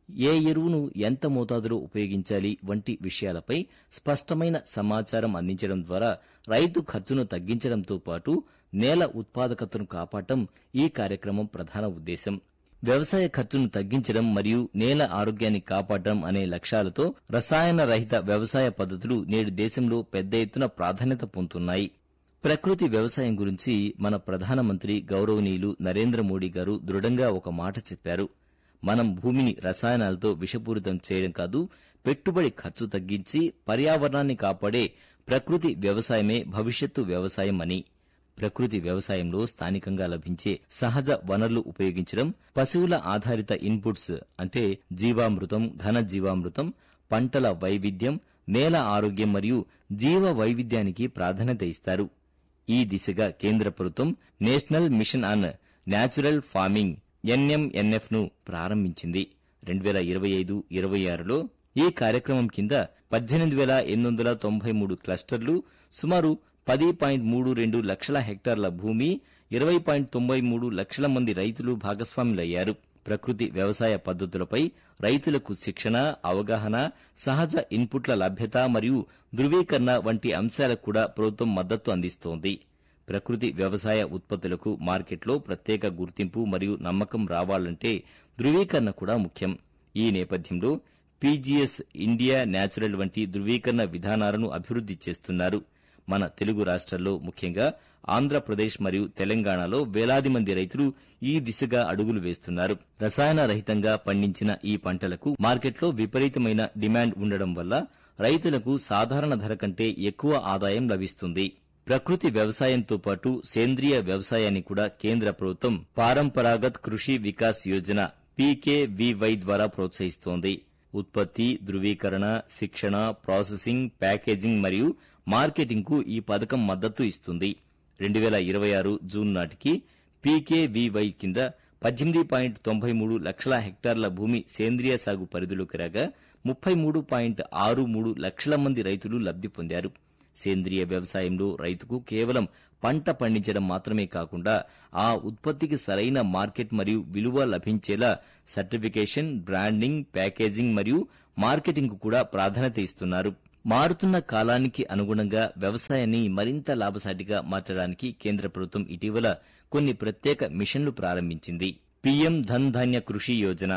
ఏ ఎరువును ఎంత మోతాదులో ఉపయోగించాలి వంటి విషయాలపై స్పష్టమైన సమాచారం అందించడం ద్వారా రైతు ఖర్చును తగ్గించడంతో పాటు నేల ఉత్పాదకతను కాపాడటం ఈ కార్యక్రమం ప్రధాన ఉద్దేశం వ్యవసాయ ఖర్చును తగ్గించడం మరియు నేల ఆరోగ్యాన్ని కాపాడడం అనే లక్ష్యాలతో రసాయన రహిత వ్యవసాయ పద్ధతులు నేడు దేశంలో పెద్ద ఎత్తున ప్రాధాన్యత పొందుతున్నాయి ప్రకృతి వ్యవసాయం గురించి మన ప్రధానమంత్రి గౌరవనీయులు నరేంద్ర మోడీ గారు దృఢంగా ఒక మాట చెప్పారు మనం భూమిని రసాయనాలతో విషపూరితం చేయడం కాదు పెట్టుబడి ఖర్చు తగ్గించి పర్యావరణాన్ని కాపాడే ప్రకృతి వ్యవసాయమే భవిష్యత్తు వ్యవసాయం అని ప్రకృతి వ్యవసాయంలో స్థానికంగా లభించే సహజ వనరులు ఉపయోగించడం పశువుల ఆధారిత ఇన్పుట్స్ అంటే జీవామృతం ఘన జీవామృతం పంటల వైవిధ్యం నేల ఆరోగ్యం మరియు జీవ వైవిధ్యానికి ప్రాధాన్యత ఇస్తారు ఈ దిశగా కేంద్ర ప్రభుత్వం national mission on natural farming NMNF ను ప్రారంభించింది రెండు వేల ఇరవై ఐదు ఇరవై ఆరులో ఈ కార్యక్రమం కింద పద్దెనిమిది వేల ఎనిమిది వందల తొంభై మూడు క్లస్టర్లు సుమారు పది పాయింట్ మూడు రెండు లక్షల హెక్టార్ల భూమి ఇరవై పాయింట్ తొంభై మూడు లక్షల మంది రైతులు భాగస్వాములయ్యారు ప్రకృతి వ్యవసాయ పద్ధతులపై రైతులకు శిక్షణ అవగాహన సహజ ఇన్పుట్ల లభ్యత మరియు ధృవీకరణ వంటి అంశాలకు కూడా ప్రభుత్వం మద్దతు అందిస్తోంది ప్రకృతి వ్యవసాయ ఉత్పత్తులకు మార్కెట్లో ప్రత్యేక గుర్తింపు మరియు నమ్మకం రావాలంటే ధృవీకరణ కూడా ముఖ్యం ఈ నేపథ్యంలో పీజీఎస్ ఇండియా న్యాచురల్ వంటి ధృవీకరణ విధానాలను అభివృద్ది చేస్తున్నారు మన తెలుగు రాష్ట్రాల్లో ముఖ్యంగా ఆంధ్రప్రదేశ్ మరియు తెలంగాణలో వేలాది మంది రైతులు ఈ దిశగా అడుగులు వేస్తున్నారు రసాయన రహితంగా పండించిన ఈ పంటలకు మార్కెట్లో విపరీతమైన డిమాండ్ ఉండడం వల్ల రైతులకు సాధారణ ధర కంటే ఎక్కువ ఆదాయం లభిస్తుంది ప్రకృతి వ్యవసాయంతో పాటు సేంద్రియ వ్యవసాయాన్ని కూడా కేంద్ర ప్రభుత్వం పారంపరాగత్ కృషి వికాస్ యోజన పీకేవీవై ద్వారా ప్రోత్సహిస్తోంది ఉత్పత్తి ధృవీకరణ శిక్షణ ప్రాసెసింగ్ ప్యాకేజింగ్ మరియు మార్కెటింగ్ కు ఈ పథకం మద్దతు ఇస్తుంది రెండు వేల ఇరవై ఆరు జూన్ నాటికి పీకేవీవై కింద పద్దెనిమిది పాయింట్ తొంభై మూడు లక్షల హెక్టార్ల భూమి సేంద్రియ సాగు పరిధిలోకి రాగా ముప్పై మూడు పాయింట్ ఆరు మూడు లక్షల మంది రైతులు లబ్ది పొందారు సేంద్రియ వ్యవసాయంలో రైతుకు కేవలం పంట పండించడం మాత్రమే కాకుండా ఆ ఉత్పత్తికి సరైన మార్కెట్ మరియు విలువ లభించేలా సర్టిఫికేషన్ బ్రాండింగ్ ప్యాకేజింగ్ మరియు మార్కెటింగ్ కూడా ప్రాధాన్యత ఇస్తున్నారు మారుతున్న కాలానికి అనుగుణంగా వ్యవసాయాన్ని మరింత లాభసాటిగా మార్చడానికి కేంద్ర ప్రభుత్వం ఇటీవల కొన్ని ప్రత్యేక మిషన్లు ప్రారంభించింది పీఎం ధన్ ధాన్య కృషి యోజన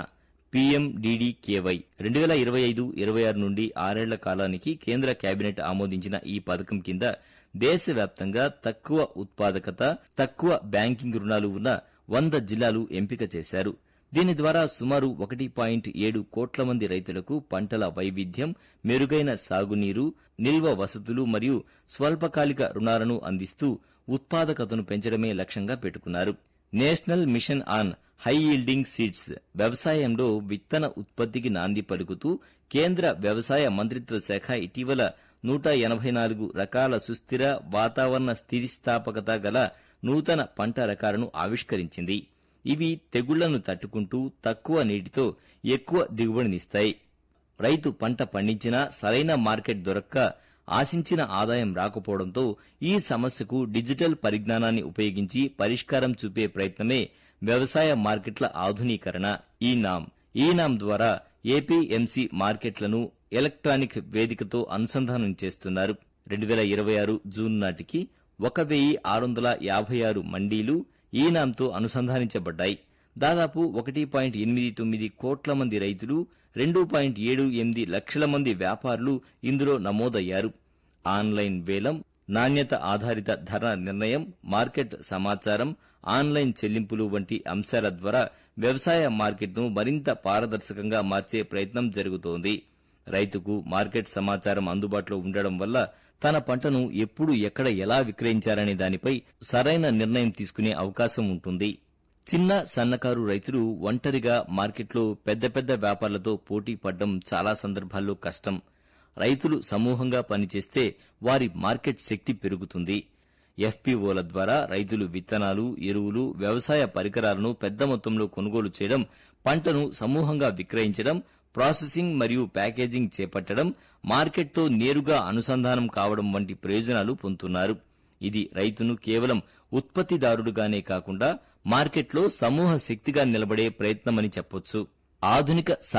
పీఎండీడీకేవై రెండు వేల ఇరవై ఐదు ఇరవై ఆరు నుండి ఆరేళ్ల కాలానికి కేంద్ర కేబినెట్ ఆమోదించిన ఈ పథకం కింద దేశవ్యాప్తంగా తక్కువ ఉత్పాదకత తక్కువ బ్యాంకింగ్ రుణాలు ఉన్న వంద జిల్లాలు ఎంపిక చేశారు దీని ద్వారా సుమారు ఒకటి పాయింట్ ఏడు కోట్ల మంది రైతులకు పంటల వైవిధ్యం మెరుగైన సాగునీరు నిల్వ వసతులు మరియు స్వల్పకాలిక రుణాలను అందిస్తూ ఉత్పాదకతను పెంచడమే లక్ష్యంగా పెట్టుకున్నారు national mission on high yielding seeds వ్యవసాయంలో విత్తన ఉత్పత్తికి నాంది పలుకుతూ కేంద్ర వ్యవసాయ మంత్రిత్వ శాఖ ఇటీవల నూట ఎనభై నాలుగు రకాల సుస్థిర వాతావరణ స్థితిస్థాపకత గల నూతన పంట రకాలను ఆవిష్కరించింది ఇవి తెగుళ్లను తట్టుకుంటూ తక్కువ నీటితో ఎక్కువ దిగుబడినిస్తాయి రైతు పంట పండించినా సరైన మార్కెట్ దొరక్క ఆశించిన ఆదాయం రాకపోవడంతో ఈ సమస్యకు డిజిటల్ పరిజ్ఞానాన్ని ఉపయోగించి పరిష్కారం చూపే ప్రయత్నమే వ్యవసాయ మార్కెట్ల ఆధునీకరణ ఈ నామ్ ఈ నామ్ ద్వారా ఏపీఎంసీ మార్కెట్లను ఎలక్ట్రానిక్ వేదికతో అనుసంధానం చేస్తున్నారు రెండు వేల ఇరవై ఆరు జూన్ నాటికి ఒక వెయ్యి ఆరు వందల యాభై ఆరు మండీలు ఈ నామ్తో అనుసంధానించబడ్డాయి దాదాపు ఒకటి పాయింట్ ఎనిమిది తొమ్మిది కోట్ల మంది రైతులు రెండు పాయింట్ ఏడు ఎనిమిది లక్షల మంది వ్యాపారులు ఇందులో నమోదయ్యారు ఆన్లైన్ వేలం నాణ్యత ఆధారిత ధర నిర్ణయం మార్కెట్ సమాచారం ఆన్లైన్ చెల్లింపులు వంటి అంశాల ద్వారా వ్యవసాయ మార్కెట్ను మరింత పారదర్శకంగా మార్చే ప్రయత్నం జరుగుతోంది రైతుకు మార్కెట్ సమాచారం అందుబాటులో ఉండడం వల్ల తన పంటను ఎప్పుడు ఎక్కడ ఎలా విక్రయించాలనే దానిపై సరైన నిర్ణయం తీసుకునే అవకాశం ఉంటుంది చిన్న సన్నకారు రైతులు ఒంటరిగా మార్కెట్లో పెద్ద పెద్ద వ్యాపారులతో పోటీ పడడం చాలా సందర్భాల్లో కష్టం రైతులు సమూహంగా పనిచేస్తే వారి మార్కెట్ శక్తి పెరుగుతుంది ఎఫ్పీఓల ద్వారా రైతులు విత్తనాలు ఎరువులు వ్యవసాయ పరికరాలను పెద్ద మొత్తంలో కొనుగోలు చేయడం పంటను సమూహంగా విక్రయించడం ప్రాసెసింగ్ మరియు ప్యాకేజింగ్ చేపట్టడం మార్కెట్తో నేరుగా అనుసంధానం కావడం వంటి ప్రయోజనాలు పొందుతున్నారు ఇది రైతును కేవలం ఉత్పత్తిదారుడుగానే కాకుండా మార్కెట్లో సమూహ శక్తిగా నిలబడే ప్రయత్నమని చెప్పొచ్చు ఆధునిక